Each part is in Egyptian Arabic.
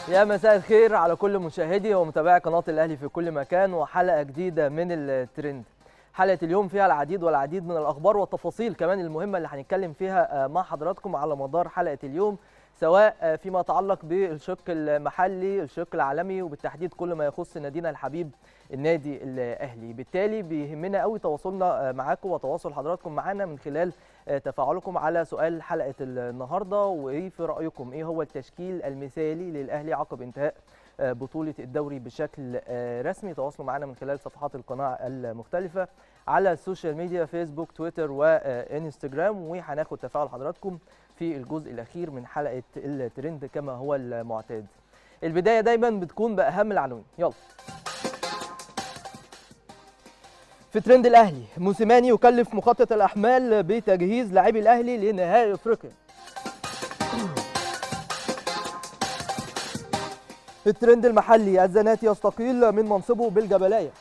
يا مساء الخير على كل مشاهدي ومتابعي قناه الاهلي في كل مكان وحلقه جديده من الترند حلقه اليوم فيها العديد والعديد من الاخبار والتفاصيل كمان المهمه اللي هنتكلم فيها مع حضراتكم على مدار حلقه اليوم سواء فيما يتعلق بالشق المحلي الشق العالمي وبالتحديد كل ما يخص نادينا الحبيب النادي الاهلي بالتالي بيهمنا قوي تواصلنا معاكم وتواصل حضراتكم معانا من خلال تفاعلكم على سؤال حلقه النهارده وايه في رايكم ايه هو التشكيل المثالي للاهلي عقب انتهاء بطوله الدوري بشكل رسمي تواصلوا معنا من خلال صفحات القناه المختلفه على السوشيال ميديا فيسبوك تويتر وانستجرام وهناخد تفاعل حضراتكم في الجزء الاخير من حلقه الترند كما هو المعتاد البدايه دايما بتكون باهم العناوين يلا في ترند الاهلي موسيماني يكلف مخطط الاحمال بتجهيز لاعبي الاهلي لنهائي افريقيا في الترند المحلي الزناتي يستقيل من منصبه بالجبلايه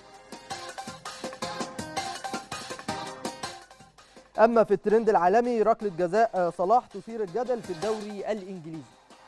اما في الترند العالمي ركله جزاء صلاح تثير الجدل في الدوري الانجليزي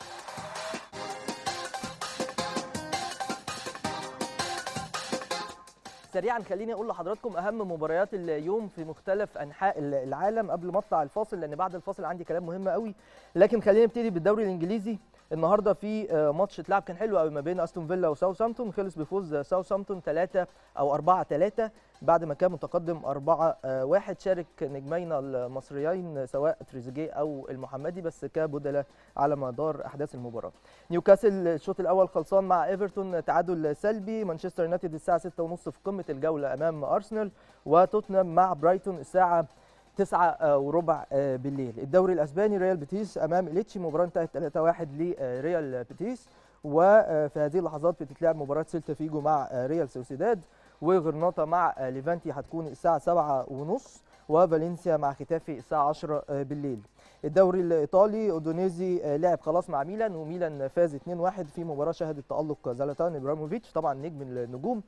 سريعا خليني اقول لحضراتكم اهم مباريات اليوم في مختلف انحاء العالم قبل ما اطلع الفاصل لان بعد الفاصل عندي كلام مهم قوي لكن خلينا نبتدي بالدوري الانجليزي النهارده في ماتش اتلعب كان حلو قوي ما بين استون فيلا وساوثهامبتون خلص بفوز ساوثهامبتون 3 او 4 3 بعد ما كان متقدم 4 1 شارك نجمينا المصريين سواء تريزيجيه او المحمدي بس كبدلاء على مدار احداث المباراه نيوكاسل الشوط الاول خلصان مع ايفرتون تعادل سلبي مانشستر يونايتد الساعه 6:30 في قمه الجوله امام ارسنال وتوتنهام مع برايتون الساعه تسعة وربع بالليل الدوري الاسباني ريال بيتيس امام اليتشي مباراه انتهت 3-1 لريال بيتيس وفي هذه اللحظات بتتلعب مباراه سيلتا فيجو مع ريال سوسيداد وغرناطه مع ليفانتي هتكون الساعه 7 ونص وفالنسيا مع ختافي الساعه 10 بالليل الدوري الايطالي اودونيزي لعب خلاص مع ميلان وميلان فاز 2-1 في مباراه شهدت تالق زلاتان ابراهيموفيتش طبعا نجم النجوم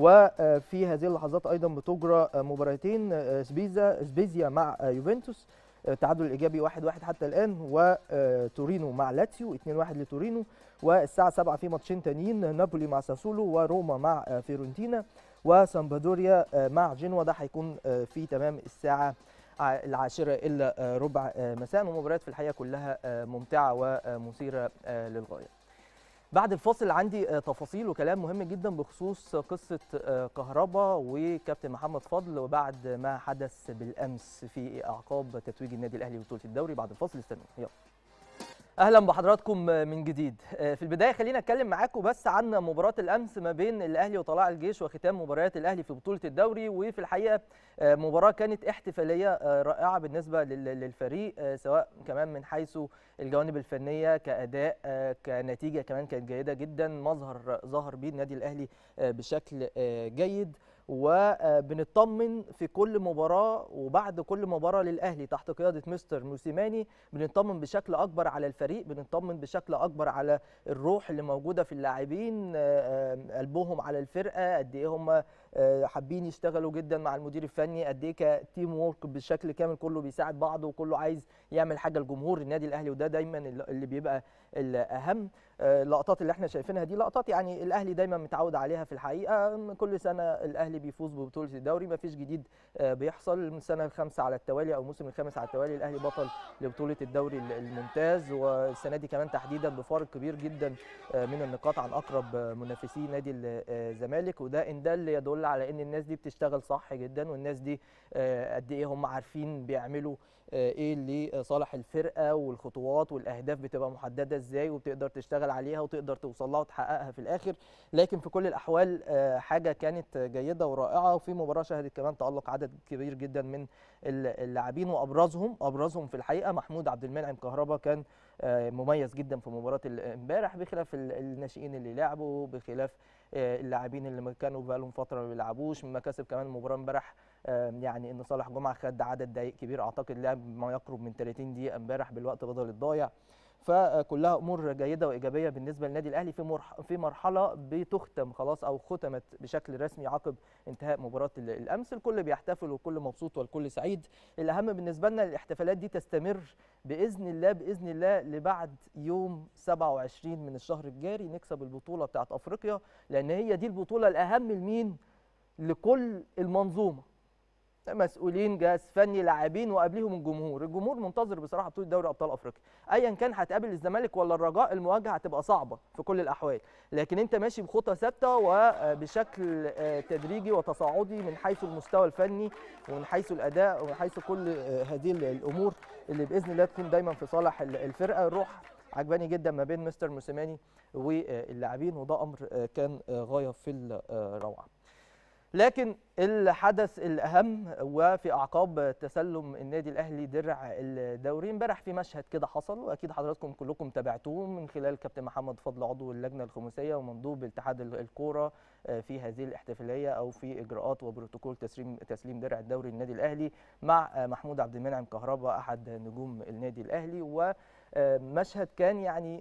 وفي هذه اللحظات ايضا بتجرى مباراتين سبيزا سبيزيا مع يوفنتوس التعادل الايجابي 1-1 حتى الان وتورينو مع لاتسيو 2-1 لتورينو والساعه 7 في ماتشين تانيين نابولي مع ساسولو وروما مع فيورنتينا وسامبادوريا مع جنوا ده هيكون في تمام الساعه العاشرة إلا ربع مساء ومباريات في الحقيقة كلها ممتعة ومثيرة للغاية بعد الفاصل عندي تفاصيل وكلام مهم جدا بخصوص قصة كهربا وكابتن محمد فضل وبعد ما حدث بالأمس في أعقاب تتويج النادي الأهلي ببطولة الدوري بعد الفاصل استنوا يلا اهلا بحضراتكم من جديد في البدايه خلينا اتكلم معاكم بس عن مباراه الامس ما بين الاهلي وطلائع الجيش وختام مباريات الاهلي في بطوله الدوري وفي الحقيقه مباراه كانت احتفاليه رائعه بالنسبه للفريق سواء كمان من حيث الجوانب الفنيه كاداء كنتيجه كمان كانت جيده جدا مظهر ظهر بيه النادي الاهلي بشكل جيد وبنطمن في كل مباراه وبعد كل مباراه للاهلي تحت قياده مستر موسيماني بنطمن بشكل اكبر على الفريق بنطمن بشكل اكبر على الروح اللي موجوده في اللاعبين قلبهم على الفرقه قد ايه هم حابين يشتغلوا جدا مع المدير الفني قد ايه كتيم وورك بشكل كامل كله بيساعد بعضه وكله عايز يعمل حاجه لجمهور النادي الاهلي وده دايما اللي بيبقى الاهم اللقطات اللي احنا شايفينها دي لقطات يعني الاهلي دايما متعود عليها في الحقيقه كل سنه الاهلي بيفوز ببطوله الدوري ما فيش جديد بيحصل من السنه الخامسه على التوالي او الموسم الخامس على التوالي الاهلي بطل لبطوله الدوري الممتاز والسنه دي كمان تحديدا بفارق كبير جدا من النقاط عن اقرب منافسي نادي الزمالك وده ان ده اللي يدل على ان الناس دي بتشتغل صح جدا والناس دي قد ايه هم عارفين بيعملوا ايه لصالح الفرقه والخطوات والاهداف بتبقى محدده ازاي وبتقدر تشتغل عليها وتقدر توصل لها وتحققها في الاخر لكن في كل الاحوال حاجه كانت جيده ورائعه وفي مباراه شهدت كمان تالق عدد كبير جدا من اللاعبين وابرزهم ابرزهم في الحقيقه محمود عبد المنعم كهربا كان مميز جدا في مباراه امبارح بخلاف الناشئين اللي لعبوا بخلاف اللاعبين اللي كانوا بقالهم فتره ما بيلعبوش من مكاسب كمان المباراه امبارح يعني ان صالح جمعه خد عدد دقائق كبير اعتقد لعب ما يقرب من 30 دقيقه امبارح بالوقت بدل الضايع فكلها امور جيده وايجابيه بالنسبه للنادي الاهلي في مرح في مرحله بتختم خلاص او ختمت بشكل رسمي عقب انتهاء مباراه الامس الكل بيحتفل والكل مبسوط والكل سعيد الاهم بالنسبه لنا الاحتفالات دي تستمر باذن الله باذن الله لبعد يوم 27 من الشهر الجاري نكسب البطوله بتاعه افريقيا لان هي دي البطوله الاهم لمين لكل المنظومه مسؤولين جهاز فني لاعبين وقبليهم الجمهور الجمهور منتظر بصراحه بطوله دوري ابطال افريقيا ايا كان هتقابل الزمالك ولا الرجاء المواجهه هتبقى صعبه في كل الاحوال لكن انت ماشي بخطى ثابته وبشكل تدريجي وتصاعدي من حيث المستوى الفني ومن حيث الاداء ومن حيث كل هذه الامور اللي باذن الله تكون دايما في صالح الفرقه الروح عجباني جدا ما بين مستر موسيماني واللاعبين وده امر كان غايه في الروعه لكن الحدث الاهم وفي اعقاب تسلم النادي الاهلي درع الدوري امبارح في مشهد كده حصل واكيد حضراتكم كلكم تابعتوه من خلال كابتن محمد فضل عضو اللجنه الخماسيه ومندوب اتحاد الكوره في هذه الاحتفاليه او في اجراءات وبروتوكول تسليم تسليم درع الدوري للنادي الاهلي مع محمود عبد المنعم كهربا احد نجوم النادي الاهلي و مشهد كان يعني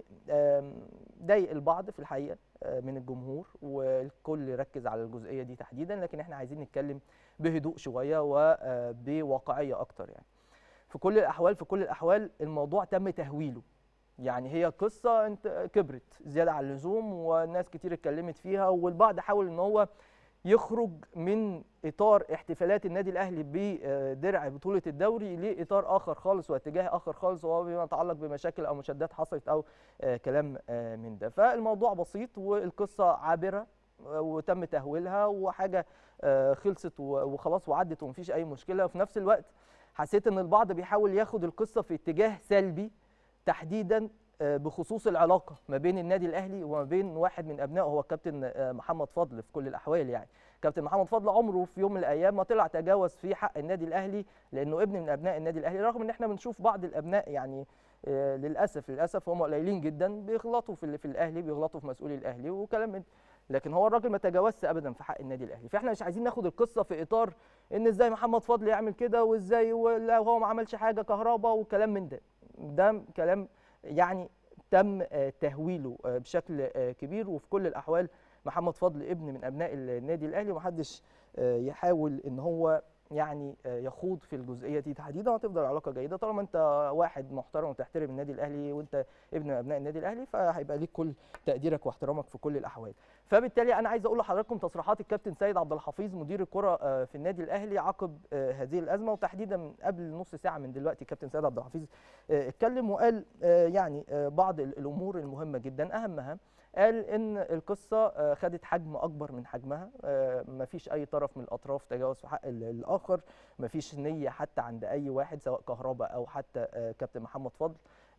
ضايق البعض في الحقيقه من الجمهور والكل ركز على الجزئيه دي تحديدا لكن احنا عايزين نتكلم بهدوء شويه وبواقعيه اكتر يعني في كل الاحوال في كل الاحوال الموضوع تم تهويله يعني هي قصه انت كبرت زياده عن اللزوم والناس كتير اتكلمت فيها والبعض حاول ان هو يخرج من اطار احتفالات النادي الاهلي بدرع بطوله الدوري لاطار اخر خالص واتجاه اخر خالص وهو بما يتعلق بمشاكل او مشادات حصلت او كلام من ده فالموضوع بسيط والقصه عابره وتم تهويلها وحاجه خلصت وخلاص وعدت ومفيش اي مشكله وفي نفس الوقت حسيت ان البعض بيحاول ياخد القصه في اتجاه سلبي تحديدا بخصوص العلاقه ما بين النادي الاهلي وما بين واحد من ابنائه هو الكابتن محمد فضل في كل الاحوال يعني كابتن محمد فضل عمره في يوم من الايام ما طلع تجاوز في حق النادي الاهلي لانه ابن من ابناء النادي الاهلي رغم ان احنا بنشوف بعض الابناء يعني للاسف للاسف هم قليلين جدا بيغلطوا في في الاهلي بيغلطوا في مسؤولي الاهلي وكلام من لكن هو الراجل ما تجاوزش ابدا في حق النادي الاهلي فاحنا مش عايزين ناخد القصه في اطار ان ازاي محمد فضل يعمل كده وازاي وهو ما عملش حاجه كهربا وكلام من ده ده كلام يعني تم تهويله بشكل كبير وفي كل الاحوال محمد فضل ابن من ابناء النادي الاهلي ومحدش يحاول ان هو يعني يخوض في الجزئيه دي تحديدا وهتفضل العلاقه جيده طالما انت واحد محترم وتحترم النادي الاهلي وانت ابن من ابناء النادي الاهلي فهيبقى ليك كل تقديرك واحترامك في كل الاحوال فبالتالي انا عايز اقول لحضراتكم تصريحات الكابتن سيد عبد الحفيظ مدير الكره في النادي الاهلي عقب هذه الازمه وتحديدا من قبل نص ساعه من دلوقتي الكابتن سيد عبد الحفيظ اتكلم وقال يعني بعض الامور المهمه جدا اهمها قال ان القصه خدت حجم اكبر من حجمها مفيش اي طرف من الاطراف تجاوز في حق الاخر مفيش نيه حتى عند اي واحد سواء كهرباء او حتى كابتن محمد فضل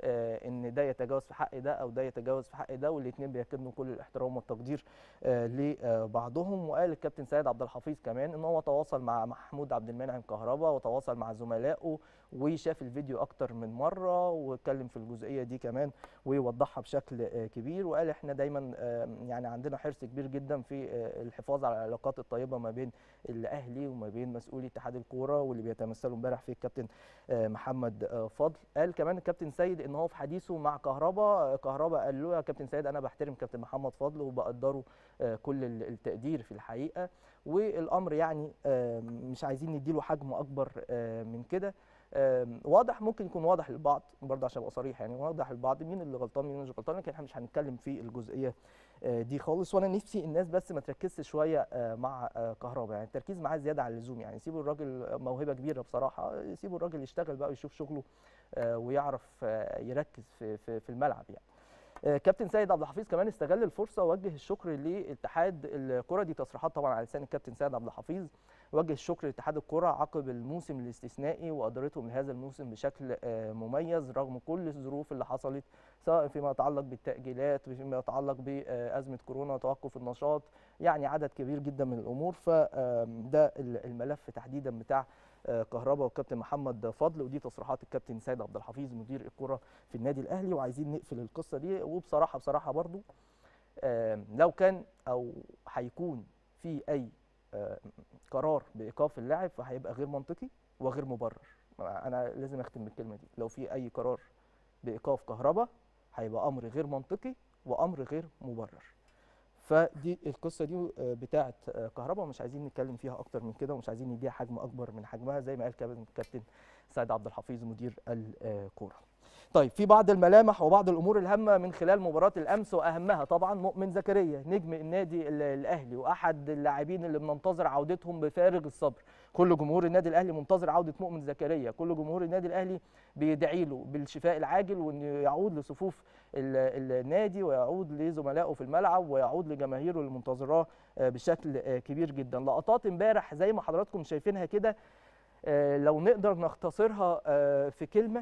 ان ده يتجاوز في حق ده او ده يتجاوز في حق ده والاثنين بيكنوا كل الاحترام والتقدير لبعضهم وقال الكابتن سيد عبد الحفيظ كمان ان هو تواصل مع محمود عبد المنعم كهربا وتواصل مع زملائه وشاف الفيديو اكتر من مره واتكلم في الجزئيه دي كمان ويوضحها بشكل كبير وقال احنا دايما يعني عندنا حرص كبير جدا في الحفاظ على العلاقات الطيبه ما بين الاهلي وما بين مسؤولي اتحاد الكوره واللي بيتمثلوا امبارح في الكابتن محمد فضل قال كمان الكابتن سيد ان هو في حديثه مع كهربا كهربا قال له يا كابتن سيد انا بحترم كابتن محمد فضل وبقدره كل التقدير في الحقيقه والامر يعني مش عايزين نديله حجم اكبر من كده واضح ممكن يكون واضح للبعض برضه عشان ابقى صريح يعني واضح للبعض مين اللي غلطان مين اللي مش غلطان لكن احنا مش هنتكلم في الجزئيه دي خالص وانا نفسي الناس بس ما تركزش شويه مع كهربا يعني التركيز معاه زياده عن اللزوم يعني سيبوا الراجل موهبه كبيره بصراحه سيبوا الراجل يشتغل بقى ويشوف شغله ويعرف يركز في في الملعب يعني كابتن سيد عبد الحفيظ كمان استغل الفرصه ووجه الشكر لاتحاد الكره دي تصريحات طبعا على لسان الكابتن سيد عبد الحفيظ وجه الشكر لاتحاد الكره عقب الموسم الاستثنائي وادارتهم لهذا الموسم بشكل مميز رغم كل الظروف اللي حصلت سواء فيما يتعلق بالتاجيلات فيما يتعلق بازمه كورونا وتوقف النشاط يعني عدد كبير جدا من الامور فده الملف تحديدا بتاع كهربا والكابتن محمد فضل ودي تصريحات الكابتن سيد عبد الحفيظ مدير الكره في النادي الاهلي وعايزين نقفل القصه دي وبصراحه بصراحه برضو لو كان او هيكون في اي قرار بايقاف اللاعب فهيبقى غير منطقي وغير مبرر انا لازم اختم بالكلمه دي لو في اي قرار بايقاف كهربا هيبقى امر غير منطقي وامر غير مبرر فدي القصه دي آه، بتاعه آه، كهرباء ومش عايزين نتكلم فيها اكتر من كده ومش عايزين نديها حجم اكبر من حجمها زي ما قال كابتن كابتن سيد عبد الحفيظ مدير الكوره طيب في بعض الملامح وبعض الامور الهامه من خلال مباراه الامس واهمها طبعا مؤمن زكريا نجم النادي ال- الاهلي واحد اللاعبين اللي بننتظر عودتهم بفارغ الصبر كل جمهور النادي الاهلي منتظر عوده مؤمن زكريا كل جمهور النادي الاهلي بيدعي له بالشفاء العاجل وانه يعود لصفوف ال- النادي ويعود لزملائه في الملعب ويعود لجماهيره اللي منتظراه آه، بشكل آه، كبير جدا لقطات امبارح زي ما حضراتكم شايفينها كده آه، لو نقدر نختصرها آه، في كلمه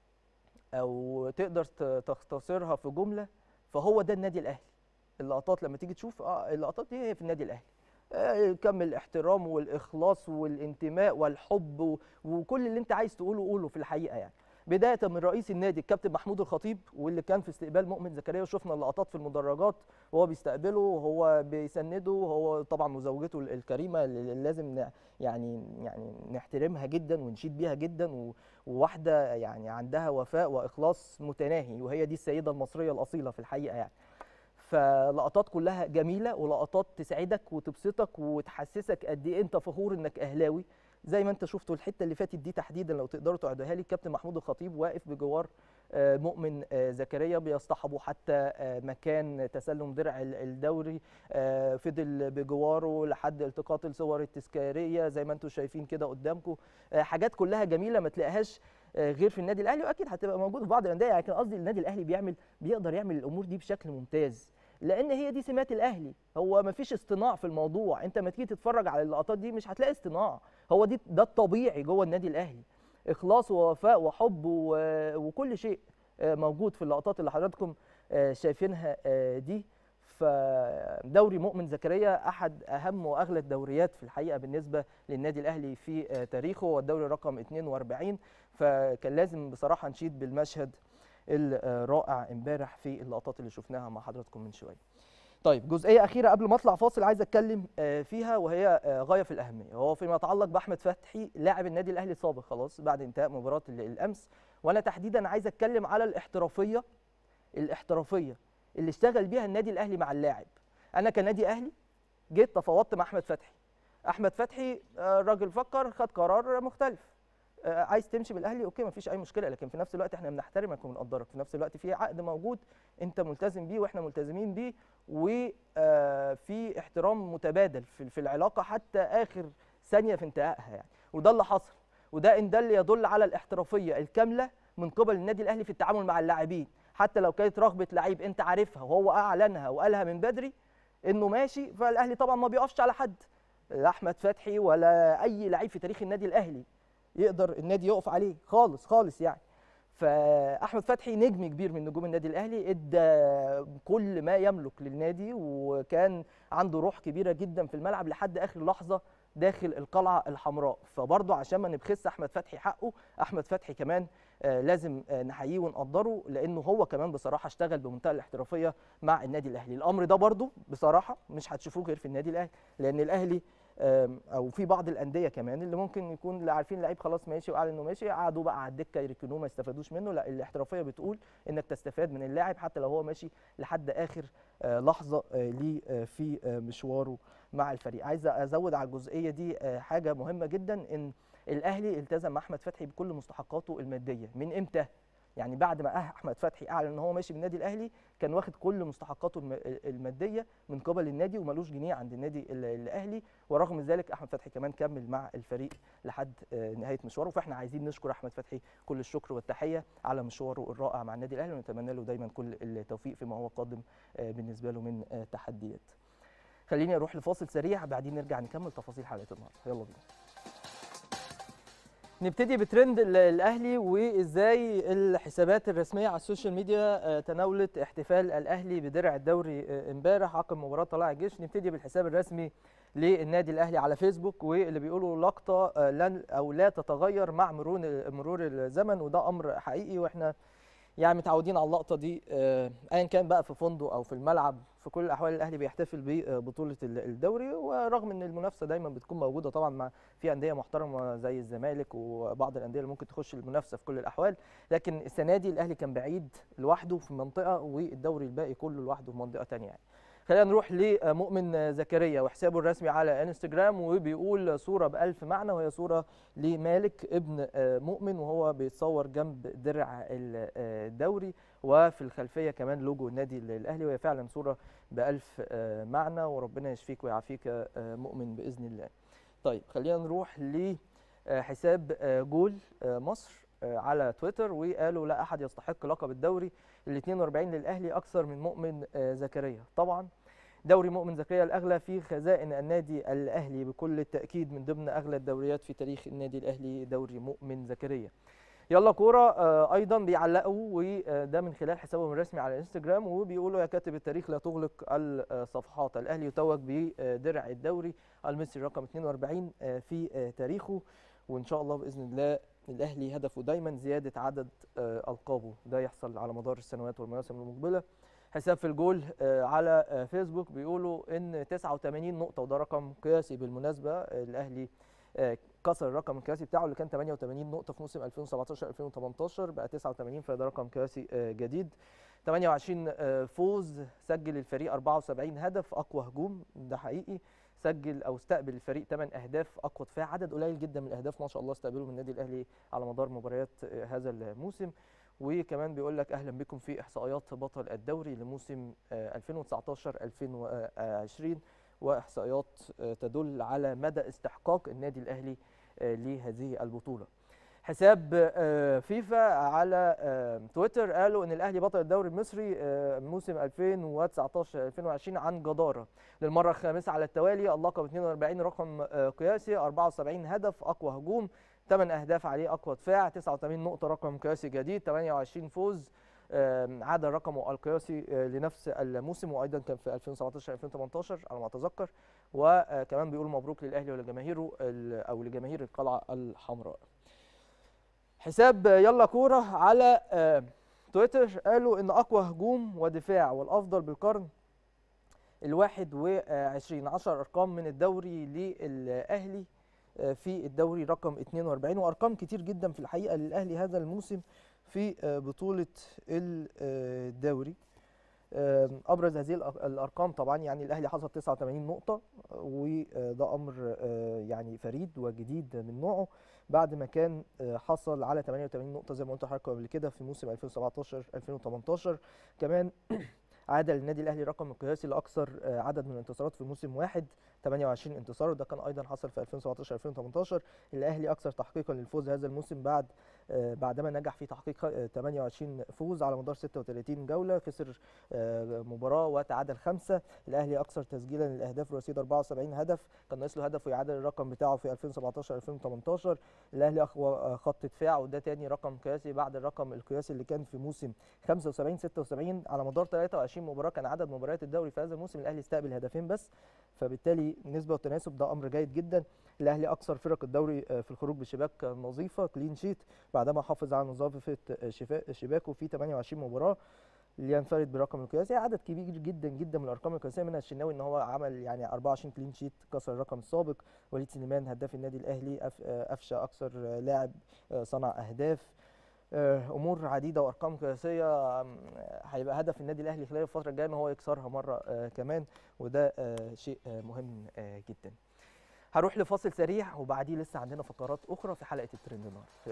او تقدر ت- تختصرها في جمله فهو ده النادي الاهلي اللقطات لما تيجي تشوف اه اللقطات دي هي في النادي الاهلي آه، كم الاحترام والاخلاص والانتماء والحب و- وكل اللي انت عايز تقوله قوله في الحقيقه يعني بدايه من رئيس النادي الكابتن محمود الخطيب واللي كان في استقبال مؤمن زكريا وشفنا اللقطات في المدرجات وهو بيستقبله وهو بيسنده وهو طبعا وزوجته الكريمه اللي لازم ن- يعني يعني نحترمها جدا ونشيد بيها جدا و- وواحده يعني عندها وفاء واخلاص متناهي وهي دي السيده المصريه الاصيله في الحقيقه يعني فلقطات كلها جميله ولقطات تسعدك وتبسطك وتحسسك قد ايه انت فخور انك اهلاوي زي ما انت شفتوا الحته اللي فاتت دي تحديدا لو تقدروا تعيدوها لي الكابتن محمود الخطيب واقف بجوار آه، مؤمن آه، زكريا بيصطحبوا حتى آه، مكان تسلم درع ال- الدوري آه، فضل بجواره لحد التقاط الصور التذكاريه زي ما انتم شايفين كده قدامكم آه، حاجات كلها جميله ما تلاقيهاش آه، غير في النادي الاهلي واكيد هتبقى موجوده في بعض الانديه لكن قصدي النادي الاهلي بيعمل بيقدر يعمل الامور دي بشكل ممتاز لان هي دي سمات الاهلي هو ما فيش اصطناع في الموضوع انت ما تيجي تتفرج على اللقطات دي مش هتلاقي اصطناع هو دي ده الطبيعي جوه النادي الاهلي اخلاص ووفاء وحب و- وكل شيء آه، موجود في اللقطات اللي حضراتكم آه، شايفينها آه، دي فدوري مؤمن زكريا احد اهم واغلى الدوريات في الحقيقه بالنسبه للنادي الاهلي في آه، تاريخه هو الدوري رقم 42 فكان لازم بصراحه نشيد بالمشهد الرائع امبارح في اللقطات اللي شفناها مع حضراتكم من شويه طيب جزئيه اخيره قبل ما اطلع فاصل عايز اتكلم آه، فيها وهي آه، غايه في الاهميه هو فيما يتعلق باحمد فتحي لاعب النادي الاهلي السابق خلاص بعد انتهاء مباراه ال- الامس وانا تحديدا عايز اتكلم على الاحترافيه الاحترافيه اللي اشتغل بيها النادي الاهلي مع اللاعب انا كنادي اهلي جيت تفاوضت مع احمد فتحي احمد فتحي آه، الراجل فكر خد قرار مختلف آه، عايز تمشي بالاهلي اوكي مفيش اي مشكله لكن في نفس الوقت احنا بنحترمك وبنقدرك في نفس الوقت في عقد موجود انت ملتزم بيه واحنا ملتزمين بيه وفي احترام متبادل في في العلاقه حتى اخر ثانيه في انتهائها يعني وده اللي حصل وده ان ده اللي يدل على الاحترافيه الكامله من قبل النادي الاهلي في التعامل مع اللاعبين حتى لو كانت رغبه لعيب انت عارفها وهو اعلنها وقالها من بدري انه ماشي فالاهلي طبعا ما بيقفش على حد لا احمد فتحي ولا اي لعيب في تاريخ النادي الاهلي يقدر النادي يقف عليه خالص خالص يعني فاحمد فتحي نجم كبير من نجوم النادي الاهلي ادى كل ما يملك للنادي وكان عنده روح كبيره جدا في الملعب لحد اخر لحظه داخل القلعه الحمراء فبرضه عشان ما نبخس احمد فتحي حقه احمد فتحي كمان آه لازم آه نحييه ونقدره لانه هو كمان بصراحه اشتغل بمنتهى الاحترافيه مع النادي الاهلي الامر ده برضه بصراحه مش هتشوفوه غير في النادي الاهلي لان الاهلي آم، او في بعض الانديه كمان اللي ممكن يكون اللي عارفين لعيب خلاص ماشي وقال انه ماشي قعدوا بقى على الدكه يركنوه ما يستفادوش منه لا الاحترافيه بتقول انك تستفاد من اللاعب حتى لو هو ماشي لحد اخر آه، لحظه آه، ليه آه، في آه، مشواره مع الفريق عايز ازود على الجزئيه دي آه، حاجه مهمه جدا ان الاهلي التزم مع احمد فتحي بكل مستحقاته الماديه من امتى يعني بعد ما احمد فتحي اعلن ان هو ماشي من النادي الاهلي كان واخد كل مستحقاته الم- الماديه من قبل النادي وملوش جنيه عند النادي ال- الاهلي ورغم ذلك احمد فتحي كمان كمل مع الفريق لحد آه، نهايه مشواره فاحنا عايزين نشكر احمد فتحي كل الشكر والتحيه على مشواره الرائع مع النادي الاهلي ونتمنى له دايما كل التوفيق فيما هو قادم آه، بالنسبه له من آه، تحديات خليني اروح لفاصل سريع بعدين نرجع نكمل تفاصيل حلقه النهارده يلا بينا نبتدي بترند ال- الاهلي وازاي الحسابات الرسميه على السوشيال ميديا آه، تناولت احتفال الاهلي بدرع الدوري آه، امبارح عقب مباراه طلائع الجيش نبتدي بالحساب الرسمي للنادي الاهلي على فيسبوك واللي بيقولوا لقطه آه، لن او لا تتغير مع مرور مرور الزمن وده امر حقيقي واحنا يعني متعودين على اللقطه دي آه، ايا كان بقى في فندق او في الملعب في كل الاحوال الاهلي بيحتفل ببطوله ال- الدوري ورغم ان المنافسه دايما بتكون موجوده طبعا مع في انديه محترمه زي الزمالك وبعض الانديه اللي ممكن تخش المنافسه في كل الاحوال لكن السنه دي الاهلي كان بعيد لوحده في منطقه والدوري الباقي كله لوحده في منطقه ثانيه يعني خلينا نروح لمؤمن زكريا وحسابه الرسمي على انستجرام وبيقول صوره بألف معنى وهي صوره لمالك ابن آه، مؤمن وهو بيتصور جنب درع ال- آه، الدوري وفي الخلفيه كمان لوجو النادي الاهلي وهي فعلا صوره بألف آه، معنى وربنا يشفيك ويعافيك يا آه، مؤمن باذن الله. طيب خلينا نروح لحساب آه، جول آه، مصر آه، على تويتر وقالوا لا احد يستحق لقب الدوري ال 42 للاهلي اكثر من مؤمن آه، زكريا طبعا دوري مؤمن زكريا الاغلى في خزائن النادي الاهلي بكل التاكيد من ضمن اغلى الدوريات في تاريخ النادي الاهلي دوري مؤمن زكريا يلا كوره آه، ايضا بيعلقوا وده من خلال حسابهم الرسمي على الانستجرام وبيقولوا يا كاتب التاريخ لا تغلق الصفحات الاهلي يتوج بدرع الدوري المصري رقم 42 آه، في آه، تاريخه وان شاء الله باذن الله الاهلي هدفه دايما زياده عدد آه، القابه ده يحصل على مدار السنوات والمواسم المقبله حساب في الجول آه، على آه، فيسبوك بيقولوا ان 89 نقطه وده رقم قياسي بالمناسبه آه، الاهلي آه، كسر الرقم القياسي بتاعه اللي كان 88 نقطه في موسم 2017 2018 بقى 89 فده رقم قياسي آه، جديد 28 آه، فوز سجل الفريق 74 هدف اقوى هجوم ده حقيقي سجل او استقبل الفريق 8 اهداف اقوى دفاع عدد قليل جدا من الاهداف ما شاء الله استقبلوا من النادي الاهلي على مدار مباريات آه، هذا الموسم وكمان بيقول لك اهلا بكم في احصائيات بطل الدوري لموسم آه، 2019 2020 واحصائيات آه، تدل على مدى استحقاق النادي الاهلي آه، لهذه البطوله حساب آه، فيفا على آه، تويتر قالوا ان الاهلي بطل الدوري المصري آه، موسم 2019 2020 عن جداره للمره الخامسه على التوالي اللقب 42 رقم آه، قياسي 74 هدف اقوى هجوم 8 اهداف عليه اقوى دفاع 89 نقطه رقم قياسي جديد 28 فوز آم، عاد رقمه القياسي آه، لنفس الموسم وايضا كان في 2017 2018 على ما اتذكر وكمان بيقول مبروك للاهلي ولجماهيره ال- او لجماهير القلعه الحمراء حساب يلا كوره على آه، تويتر قالوا ان اقوى هجوم ودفاع والافضل بالقرن الواحد وعشرين عشر ارقام من الدوري للاهلي آه، في الدوري رقم 42 وارقام كتير جدا في الحقيقه للاهلي هذا الموسم في آه، بطوله ال- آه، الدوري آم، ابرز هذه الأر- الارقام طبعا يعني الاهلي حصل 89 نقطه آه، وده امر آه، يعني فريد وجديد من نوعه بعد ما كان آه، حصل على 88 نقطه زي ما قلت لحضراتكم قبل كده في موسم 2017 2018 كمان عاد للنادي الاهلي رقم القياسي لاكثر آه، عدد من الانتصارات في موسم واحد 28 انتصار وده كان ايضا حصل في 2017 2018 الاهلي اكثر تحقيقا للفوز هذا الموسم بعد آه، بعدما نجح في تحقيق آه، 28 فوز على مدار 36 جوله خسر آه، مباراه وتعادل خمسه الاهلي اكثر تسجيلا للاهداف برصيد 74 هدف كان ناقص له هدف ويعادل الرقم بتاعه في 2017 2018 الاهلي اقوى آه، خط دفاع وده تاني رقم قياسي بعد الرقم القياسي اللي كان في موسم 75 76 على مدار 23 مباراه كان عدد مباريات الدوري في هذا الموسم الاهلي استقبل هدفين بس فبالتالي نسبه وتناسب ده امر جيد جدا الاهلي اكثر فرق الدوري آه، في الخروج بشباك نظيفه كلين شيت بعدما حافظ على نظافه آه، شفا- شباكه في 28 مباراه لينفرد برقم القياسي عدد كبير جدا جدا من الارقام القياسيه منها الشناوي ان هو عمل يعني 24 كلين شيت كسر الرقم السابق وليد سليمان هداف النادي الاهلي أف- آه، افشى اكثر آه، لاعب آه، صنع اهداف آه، امور عديده وارقام قياسيه آم، آه، هيبقى هدف النادي الاهلي خلال الفتره الجايه ان هو يكسرها مره آه، كمان وده آه، شيء آه، مهم آه، جدا هروح لفاصل سريع وبعديه لسه عندنا فقرات اخرى في حلقه الترند النهارده يلا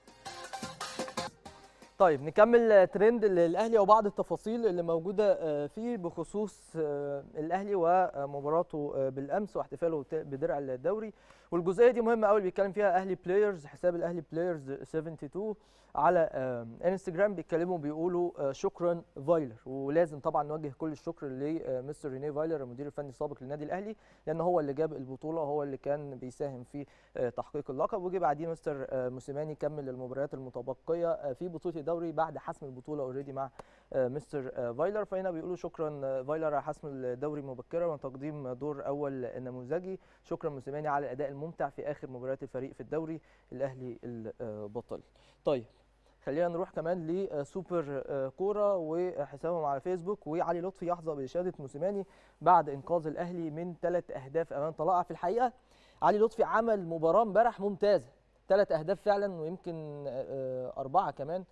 طيب نكمل ترند الاهلي وبعض التفاصيل اللي موجوده آه، فيه بخصوص آه، الاهلي ومباراته آه، بالامس واحتفاله بت- بدرع الدوري والجزئيه دي مهمه قوي بيتكلم فيها اهلي بلايرز حساب الاهلي بلايرز 72 على آه، انستجرام بيتكلموا بيقولوا آه، شكرا فايلر ولازم طبعا نوجه كل الشكر لمستر ريني فايلر المدير الفني السابق للنادي الاهلي لان هو اللي جاب البطوله هو اللي كان بيساهم في آه، تحقيق اللقب وجي بعديه مستر آه، موسيماني كمل المباريات المتبقيه آه، في بطوله الدوري بعد حسم البطوله اوريدي مع آه، مستر آه، فايلر فهنا بيقولوا شكرا آه، فايلر على حسم الدوري مبكرا وتقديم دور اول نموذجي شكرا موسيماني على الاداء الممتع في اخر مباريات الفريق في الدوري الاهلي البطل طيب خلينا نروح كمان لسوبر كوره وحسابهم على فيسبوك وعلي لطفي يحظى باشاده موسيماني بعد انقاذ الاهلي من ثلاث اهداف امام طلائع في الحقيقه علي لطفي عمل مباراه امبارح ممتازه ثلاث اهداف فعلا ويمكن اربعه كمان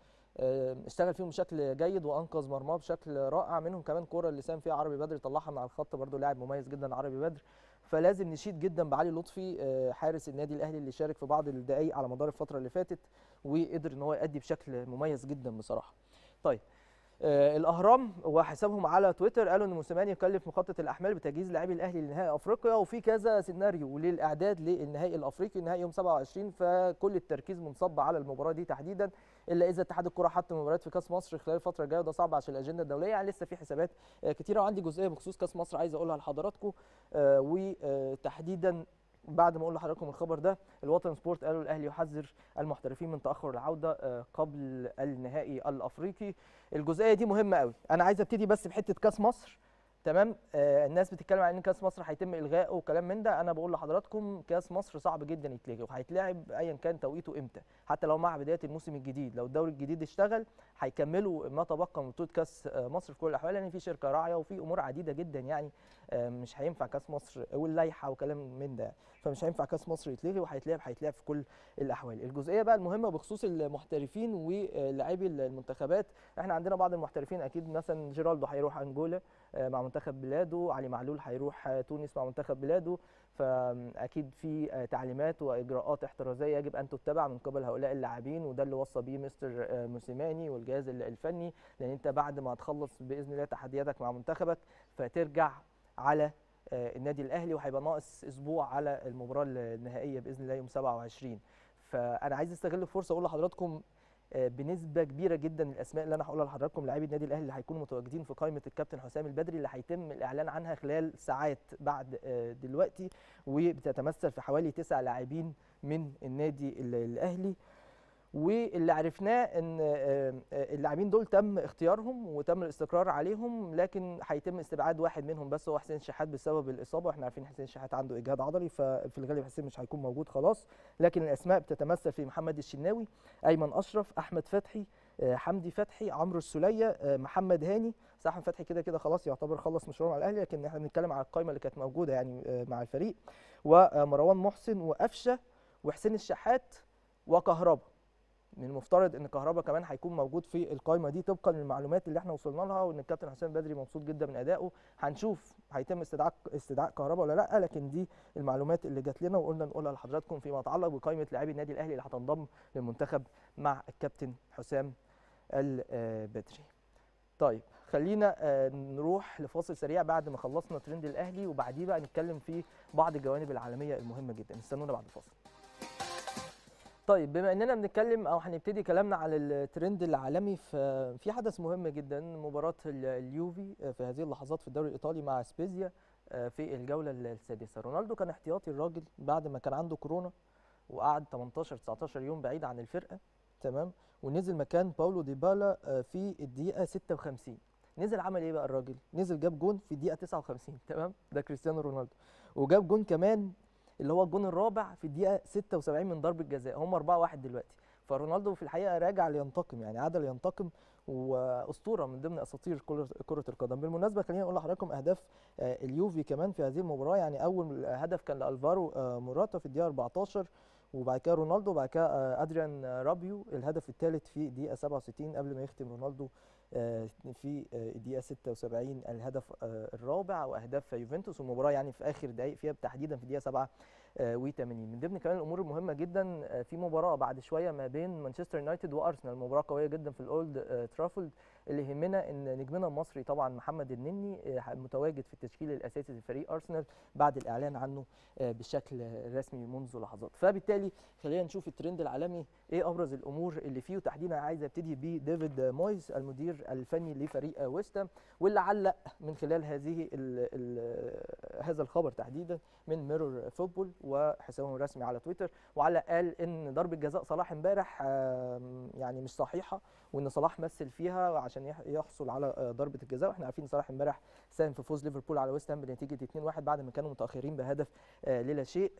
اشتغل فيهم بشكل جيد وانقذ مرماه بشكل رائع منهم كمان كوره اللي سام فيها عربي بدر طلعها من على الخط برده لاعب مميز جدا عربي بدر فلازم نشيد جدا بعلي لطفي حارس النادي الاهلي اللي شارك في بعض الدقائق على مدار الفتره اللي فاتت وقدر ان هو يأدي بشكل مميز جدا بصراحه. طيب آه الاهرام وحسابهم على تويتر قالوا ان موسيماني يكلف مخطط الاحمال بتجهيز لاعبي الاهلي لنهائي افريقيا وفي كذا سيناريو للاعداد للنهائي الافريقي نهائي يوم 27 فكل التركيز منصب على المباراه دي تحديدا الا اذا اتحاد الكره حط مباريات في كاس مصر خلال الفتره الجايه وده صعب عشان الاجنده الدوليه يعني لسه في حسابات آه كتيره وعندي جزئيه بخصوص كاس مصر عايز اقولها لحضراتكم آه وتحديدا بعد ما اقول لحضراتكم الخبر ده الوطن سبورت قالوا الاهلي يحذر المحترفين من تاخر العوده قبل النهائي الافريقي الجزئيه دي مهمه قوي انا عايز ابتدي بس بحته كاس مصر تمام آه الناس بتتكلم عن ان كاس مصر هيتم الغائه وكلام من ده انا بقول لحضراتكم كاس مصر صعب جدا يتلغي وهيتلعب ايا كان توقيته امتى حتى لو مع بدايه الموسم الجديد لو الدوري الجديد اشتغل هيكملوا ما تبقى من بطوله كاس مصر في كل الاحوال لان يعني في شركه راعيه وفي امور عديده جدا يعني آه مش هينفع كاس مصر واللائحه وكلام من ده فمش هينفع كاس مصر يتلغي وهيتلعب هيتلعب في كل الاحوال الجزئيه بقى المهمه بخصوص المحترفين ولاعبي المنتخبات احنا عندنا بعض المحترفين اكيد مثلا جيرالدو هيروح انجولا مع منتخب بلاده علي معلول هيروح تونس مع منتخب بلاده فاكيد في تعليمات واجراءات احترازيه يجب ان تتبع من قبل هؤلاء اللاعبين وده اللي وصى بيه مستر موسيماني والجهاز الفني لان انت بعد ما تخلص باذن الله تحدياتك مع منتخبك فترجع على النادي الاهلي وهيبقى ناقص اسبوع على المباراه النهائيه باذن الله يوم 27 فانا عايز استغل الفرصه اقول لحضراتكم بنسبه كبيره جدا الاسماء اللي انا هقولها لحضراتكم لاعبي النادي الاهلي اللي هيكونوا متواجدين في قائمه الكابتن حسام البدري اللي هيتم الاعلان عنها خلال ساعات بعد دلوقتي وبتتمثل في حوالي تسع لاعبين من النادي الاهلي واللي عرفناه ان اللاعبين دول تم اختيارهم وتم الاستقرار عليهم لكن هيتم استبعاد واحد منهم بس هو حسين شحات بسبب الاصابه واحنا عارفين حسين شحات عنده اجهاد عضلي ففي الغالب حسين مش هيكون موجود خلاص لكن الاسماء بتتمثل في محمد الشناوي ايمن اشرف احمد فتحي حمدي فتحي عمرو السوليه محمد هاني احمد فتحي كده كده خلاص يعتبر خلص مشواره مع الاهلي لكن احنا بنتكلم على القائمه اللي كانت موجوده يعني مع الفريق ومروان محسن وقفشه وحسين الشحات وكهربا من المفترض ان كهربا كمان هيكون موجود في القائمه دي طبقا للمعلومات اللي احنا وصلنا لها وان الكابتن حسام بدري مبسوط جدا من ادائه هنشوف هيتم استدعاء استدعاء كهربا ولا لا لكن دي المعلومات اللي جات لنا وقلنا نقولها لحضراتكم فيما يتعلق بقائمه لاعبي النادي الاهلي اللي هتنضم للمنتخب مع الكابتن حسام البدري. طيب خلينا نروح لفاصل سريع بعد ما خلصنا ترند الاهلي وبعديه بقى نتكلم في بعض الجوانب العالميه المهمه جدا استنونا بعد الفاصل. طيب بما اننا بنتكلم او هنبتدي كلامنا على الترند العالمي في حدث مهم جدا مباراه اليوفي في هذه اللحظات في الدوري الايطالي مع سبيزيا في الجوله السادسه رونالدو كان احتياطي الراجل بعد ما كان عنده كورونا وقعد 18 19 يوم بعيد عن الفرقه تمام ونزل مكان باولو ديبالا في الدقيقه 56 نزل عمل ايه بقى الراجل نزل جاب جون في الدقيقه 59 تمام ده كريستيانو رونالدو وجاب جون كمان اللي هو الجون الرابع في الدقيقه 76 من ضربه جزاء هم 4 1 دلوقتي فرونالدو في الحقيقه راجع لينتقم يعني عاد لينتقم واسطوره من ضمن اساطير كره القدم بالمناسبه خلينا نقول لحضراتكم اهداف اليوفي كمان في هذه المباراه يعني اول هدف كان لالفارو موراتا في الدقيقه 14 وبعد كده رونالدو وبعد كده ادريان رابيو الهدف الثالث في الدقيقه 67 قبل ما يختم رونالدو في الدقيقه 76 الهدف الرابع واهداف يوفنتوس والمباراه يعني في اخر دقائق فيها تحديدا في الدقيقه 7 و80 من ضمن كمان الامور المهمه جدا في مباراه بعد شويه ما بين مانشستر يونايتد وارسنال مباراه قويه جدا في الاولد ترافلد اللي يهمنا ان نجمنا المصري طبعا محمد النني متواجد في التشكيل الاساسي لفريق ارسنال بعد الاعلان عنه بشكل رسمي منذ لحظات فبالتالي خلينا نشوف الترند العالمي ايه ابرز الامور اللي فيه وتحديدا عايز ابتدي بديفيد مويز المدير الفني لفريق ويستا واللي علق من خلال هذه ال ال هذا الخبر تحديدا من ميرور فوتبول وحسابه الرسمي على تويتر وعلق قال ان ضربه جزاء صلاح امبارح يعني مش صحيحه وان صلاح مثل فيها عشان يح- يحصل على آه، ضربه الجزاء واحنا عارفين صلاح امبارح ساهم في فوز ليفربول على ويست هام بنتيجه 2-1 بعد ما كانوا متاخرين بهدف آه، للا شيء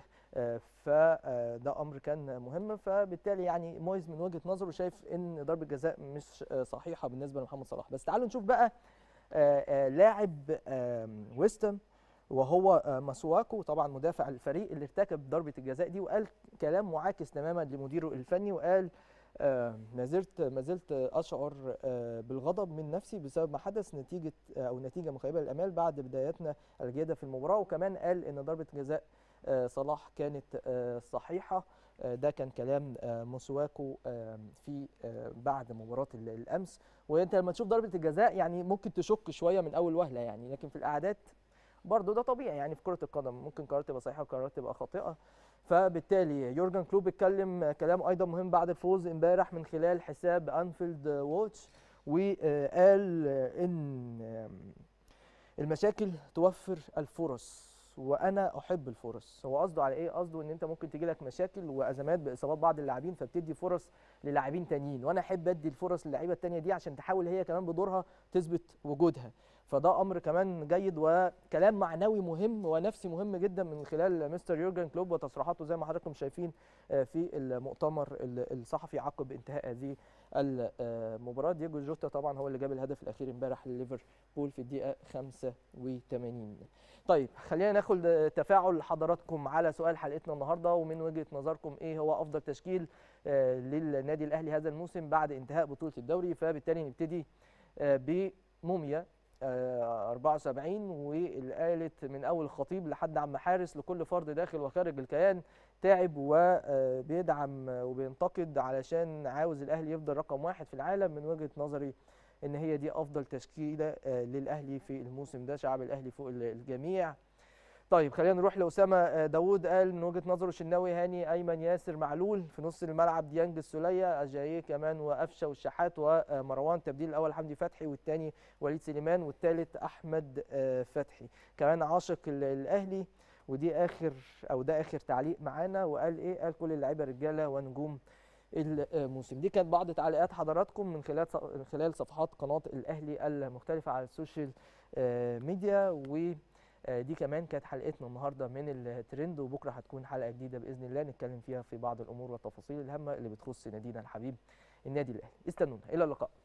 فده امر كان مهم فبالتالي يعني مويز من وجهه نظره شايف ان ضربه جزاء مش آه، صحيحه بالنسبه لمحمد صلاح بس تعالوا نشوف بقى آه، آه، لاعب آم، ويستم وهو آه، ماسواكو طبعا مدافع الفريق اللي ارتكب ضربه الجزاء دي وقال كلام معاكس تماما لمديره الفني وقال آه، ما زلت ما زلت اشعر آه، بالغضب من نفسي بسبب ما حدث نتيجه آه، او نتيجه مخيبه للامال بعد بدايتنا الجيده في المباراه وكمان قال ان ضربه جزاء آه، صلاح كانت آه، صحيحه آه، ده كان كلام آه، موسواكو آه، في آه، بعد مباراه ال- الامس وانت لما تشوف ضربه الجزاء يعني ممكن تشك شويه من اول وهله يعني لكن في الاعداد برضه ده طبيعي يعني في كره القدم ممكن قرارات تبقى صحيحه وقرارات تبقى خاطئه فبالتالي يورجن كلوب اتكلم كلام ايضا مهم بعد الفوز امبارح من خلال حساب انفيلد ووتش وقال ان المشاكل توفر الفرص وانا احب الفرص هو قصده على ايه قصده ان انت ممكن تجي لك مشاكل وازمات باصابات بعض اللاعبين فبتدي فرص للاعبين تانيين وانا احب ادي الفرص للعيبه التانيه دي عشان تحاول هي كمان بدورها تثبت وجودها فده امر كمان جيد وكلام معنوي مهم ونفسي مهم جدا من خلال مستر يورجن كلوب وتصريحاته زي ما حضراتكم شايفين آه، في المؤتمر ال- الصحفي عقب انتهاء هذه المباراه دييجو جوتا طبعا هو اللي جاب الهدف الاخير امبارح لليفربول في الدقيقه 85 طيب خلينا ناخد تفاعل حضراتكم على سؤال حلقتنا النهارده ومن وجهه نظركم ايه هو افضل تشكيل آه، للنادي الاهلي هذا الموسم بعد انتهاء بطوله الدوري فبالتالي نبتدي آه، بموميا آه، 74 واللي قالت من اول الخطيب لحد عم حارس لكل فرد داخل وخارج الكيان تعب وبيدعم وبينتقد علشان عاوز الاهلي يفضل رقم واحد في العالم من وجهه نظري ان هي دي افضل تشكيله آه، للاهلي في الموسم ده شعب الاهلي فوق ال- الجميع طيب خلينا نروح لاسامه آه، داوود قال من وجهه نظره شناوي هاني ايمن ياسر معلول في نص الملعب ديانج السوليه اجاييه كمان وقفشه والشحات ومروان تبديل الاول حمدي فتحي والثاني وليد سليمان والثالث احمد آه، فتحي كمان عاشق ال- الاهلي ودي اخر او ده اخر تعليق معانا وقال ايه قال كل اللعيبه رجاله ونجوم الموسم دي كانت بعض تعليقات حضراتكم من خلال من خلال صفحات قناه الاهلي المختلفه على السوشيال آه، ميديا ودي كمان كانت حلقتنا النهارده من الترند وبكره هتكون حلقه جديده باذن الله نتكلم فيها في بعض الامور والتفاصيل الهامه اللي بتخص نادينا الحبيب النادي الاهلي استنونا الى اللقاء